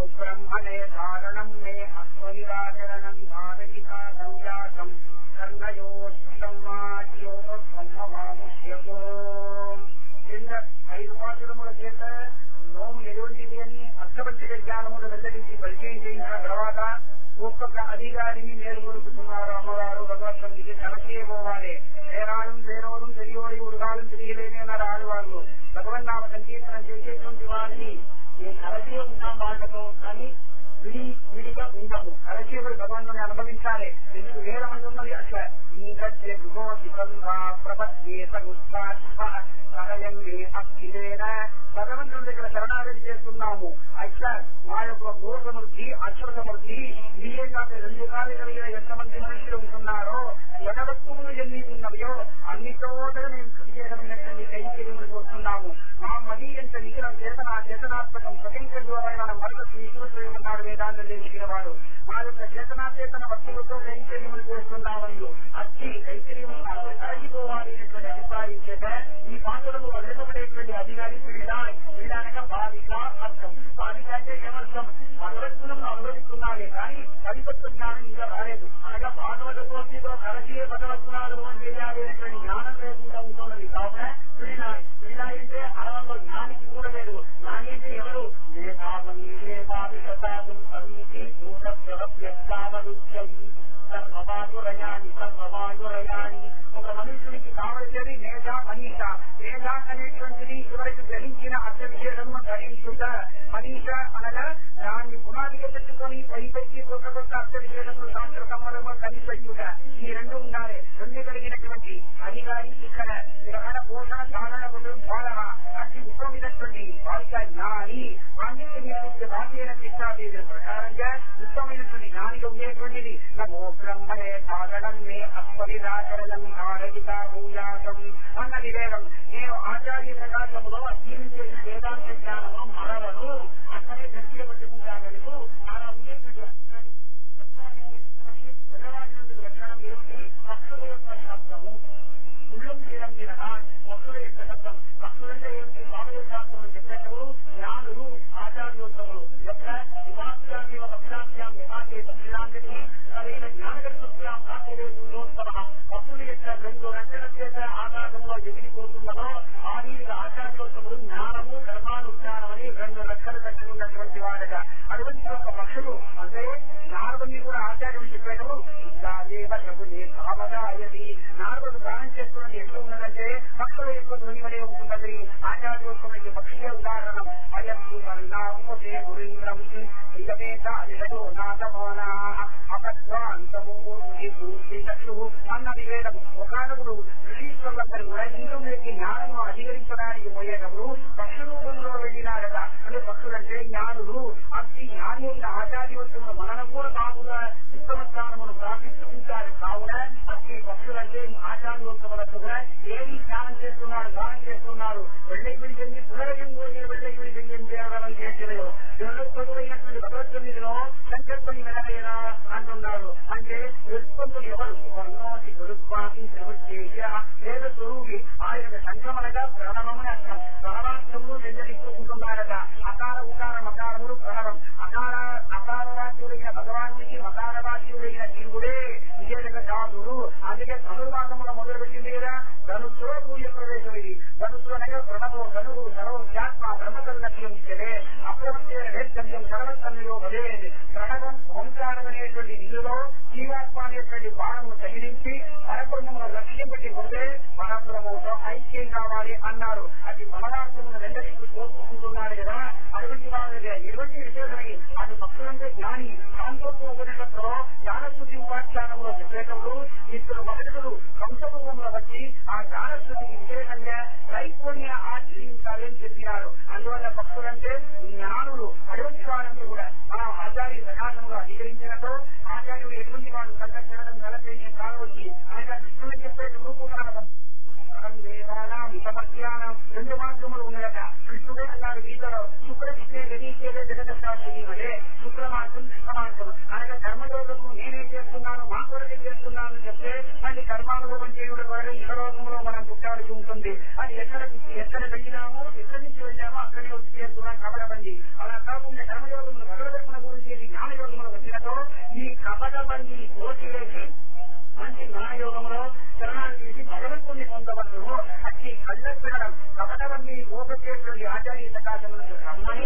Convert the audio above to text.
బ్రహ్మణే ధారణం మే అస్వనిరాచరణం ధారయితా సంజాతం కర్ణయోష్టమాట్యో బ్రహ్మవాముష్యతో కింద ఐదు పాత్రముల చేత నోము ఎటువంటిది అని అర్థపంచక జ్ఞానములు వెల్లడించి పరిచయం చేయించిన తర్వాత ఒక్కొక్క అధికారిని మేలుకొడుకుతున్నారు అమ్మవారు భగవత్సంధికి తలకే పోవాలి వేరాళం వేరోడు తెలియోడి ఉరుగాలం తిరిగిలేని అన్నారు ఆడవాళ్ళు భగవన్నామ సంకీర్తనం చేసేటువంటి వారిని ఈ కలసే ఉన్నాం వాళ్ళతో కానీ విడి విడిగా ఉండము కలసీవుడు భగవంతుని అనుభవించాలి ఎందుకు వేదమంది ఉన్నది అట్లా ఇంద్రస్య గృహోతి సంఘా ప్రపద్యేత సహయం అస్థిరేన భగవంతుని దగ్గర శరణాగతి చేస్తున్నాము అట్లా మా యొక్క గో సమృద్ధి అక్షర సమృద్ధి మీరే కాక రెండు కాలు కలిగిన ఎంతమంది మనుషులు ఉంటున్నారో ఎట వస్తువులు ఎన్ని ఉన్నవయో అన్ని చోట్ల మేము ప్రత్యేకమైనటువంటి కైంకర్యములు చూస్తున్నాము మా మది ఎంత నిఖిలం చేతన చేతనాత్మకం ప్రపంచమైన మరొక శ్రీకృష్ణుడు ఉన్నాడు వేదాంతం తెలిసిన వాడు మా యొక్క చేతనాచేతన వస్తువులతో కైంకర్యములు చేస్తున్నామని అచ్చి కైంకర్యము కలిగిపోవాలి అనేటువంటి అభిప్రాయం చేత ఈ పాత్రలు వెనుకబడేటువంటి అధికారి పీడ పీడానక బాలిక అర్థం బాలిక అంటే ఏమర్థం భగవత్తులను అనుభవిస్తున్నాడే కానీ పరిపత్వ జ్ఞానం ఇంకా రాలేదు అనగా భాగవత పూర్తితో కలిసి భగవత్తునాలు చేయాలి అనేటువంటి జ్ఞానం లేకుండా ఉంటున్నది కావున పీడ పీడ అంటే అరవంలో జ్ఞానికి కూడా లేదు జ్ఞాని అంటే ఎవరు మేధామని మేధావి ప్రసాదం సమీతి వ్యక్తావరుత్యం సర్వవాయురయాని సర్వవాయురయాని ఒక మనుషునికి కావలసేది మేధ మనీష మేధ అనేటువంటిది ఇవరికి గ్రహించిన అర్థ విశేషము ధరించుట మనీష అనగా దాన్ని పునాదిగా పెట్టుకొని పైపెట్టి కొత్త కొత్త అర్థ విశేషములు శాస్త్ర సమ్మలము కలిపెట్టుట ఈ రెండు ఉండాలి రెండు కలిగినటువంటి అధికారి ఇక్కడ గ్రహణ పోషణ ధారణ బాల అతి ఉత్తమైనటువంటి బాలిక జ్ఞాని పాండిత్య భాషైన శిక్షాదేవి ప్రకారంగా ఉత్తమైనటువంటి జ్ఞానిగా ఉండేటువంటిది నమో బ్రహ్మణే సాగరం మే అస్పరిదాచరణం ధారయిత భూయాసం అన్నది వేదం నేను ఆచార్య ప్రకాశములో అధ్యయనించే వేదాంత జ్ఞానము మరవను అక్కడే దృష్టిలో పెట్టుకుంటాను అలా ఉండేటువంటి భగవానుడి లక్షణం ఏమిటి భక్తుల యొక్క శబ్దము ఉల్లం తీరం మీద భక్తుల యొక్క శబ్దం భక్తులంటే ఏమిటి స్వామి శాస్త్రం చెప్పేటప్పుడు జ్ఞానులు ఆచార్యోత్తములు యొక్క వివాక్యాన్ని ఒక విధాక్యాం విభాగే దక్షిణాంగతి సరైన జ్ఞానకర్తృత్యాం ఆశ్చర్యోత్తమ భక్తుల యొక్క రెండు రక్షణ చేత ఆకాశంలో ఎగిరిపోతున్నదో ఆ రీతిగా ఆచార్యోత్తములు జ్ఞానము ధర్మానుష్ఠానం అని రెండు లక్షలు కలిగి ఉన్నటువంటి వాడుగా అటువంటి యొక్క పక్షులు అంటే నారదుని కూడా ఆచార్యం చెప్పేటప్పుడు దేవ ప్రభుని భావదాయది నారదుడు దానం చేస్తున్నది ఎట్లా ఉన్నదంటే భక్తుల యొక్క ధ్వని వలె ఉంటున్నది ఆచార్యోత్తములకి పక్షియే ఉదాహరణం అయస్సు వర్ణాపే గురీంద్రం ఇదమేత అదిలో నాదమోన అపద్వాంతము అన్నది వేదం ఒకనప్పుడు ఋషీశ్వరులందరూ కూడా ఇంద్రునికి జ్ఞానము అధికరించడానికి పోయేటప్పుడు పక్షు రూపంలో వెళ్ళినారట అంటే పక్షులంటే జ్ఞానులు అతి జ్ఞాని అయిన ఆచార్యోత్తములు మనను కూడా కాకుండా ఉత్తమ స్థానమును ప్రాపిస్తుంటారు కావున అతి పక్షులంటే ఆచార్యోత్తములకు కూడా ఏమి ధ్యానం చేస్తున్నారు దానం చేస్తున్నారు వెళ్ళగిరి చెంది పునరయం పోయిన వెళ్ళగిరి చెంది దేవరం చేసినయో రెండు పొదువైనటువంటి భగవద్గీతలో సంకల్పని నెలవేరా అంటున్నారు అంటే విరుత్పంతులు ఎవరు వర్ణోతి గురుత్వాకి వేద స్వరూపి ఆయన సంక్రమణగా ప్రణవమని అర్థం ప్రణవార్థములు చెందలిస్తుంటున్నారట అకార ఉకార మకారములు ప్రణవం అకార అకారవాక్యుడైన భగవానుడికి మకారవాక్యుడైన జీవుడే విశేషంగా దాసుడు అందుకే ధనుర్మాసముల మొదలుపెట్టింది కదా ధనుస్సులో సూర్య ప్రవేశం ఇది ధనుస్సు అనగా ప్రణవో ధనువు సర్వజ్ఞాత్మ బ్రహ్మకల్ లక్ష్యం ఇచ్చదే అప్రమత్తైన వేద్గమ్యం సర్వతన్యో భవేది ప్రణవం ఓంకారం అనేటువంటి నిధులో జీవాత్మ అనేటువంటి బాణమును తగిలించి పరబ్రహ్మమును లక్ష్యం పెట్టి పోతే పరబ్రహ్మతో ఐక్యం కావాలి అన్నారు అది పరమాత్మను వెంటనే కోరుకుంటున్నారు కదా అటువంటి వారి ఎటువంటి విశేషమై అది భక్తులంటే జ్ఞాని సాంతోత్వ ఉపనిషత్తులో జ్ఞానశుద్ధి ఉపాఖ్యానంలో చెప్పేటప్పుడు ఇద్దరు మనుషులు కంసరూపంలో వచ్చి ఆ జ్ఞానశుద్ధికి విశేషంగా నైపుణ్య ఆచరించాలని చెప్పినారు అందువల్ల భక్తులంటే జ్ఞానులు అటువంటి వారందరూ కూడా మనం ఆచార్య ప్రకాశంలో అధికరించినట్టు ఆచార్యుడు ఎటువంటి వాడు సందర్శనం కలపేసి కావచ్చు అనగా కృష్ణుడు చెప్పేటప్పుడు కూడా వేదానం సమస్యానం రెండు మార్గములు ఉన్నాయట కృష్ణుడే అన్నాడు గీతలో శుక్రకృష్ణే గదీచేదే జగదశాశ్వతీమలే శుక్ర మార్గం కృష్ణ మార్గం అనగా కర్మయోగము నేనే చేస్తున్నాను మా కొరకే చేస్తున్నాను చెప్తే అది కర్మానుభవం చేయుడు ద్వారా ఇహలోకంలో మనం పుట్టాల్సి ఉంటుంది అది ఎక్కడ ఎక్కడ వెళ్ళినామో ఎక్కడి నుంచి వెళ్ళామో అక్కడికి వచ్చి చేస్తున్నాం కబడబంది అలా కాకుండా కర్మయోగమును భగవద్ మంది కోటి వేసి మంచి జ్ఞానయోగంలో శరణాలు తీసి భగవంతుని పొందవలను అట్టి కళ్ళెత్తడం కపటవన్నీ మోపచేటువంటి ఆచార్య సకాశములకు రమ్మని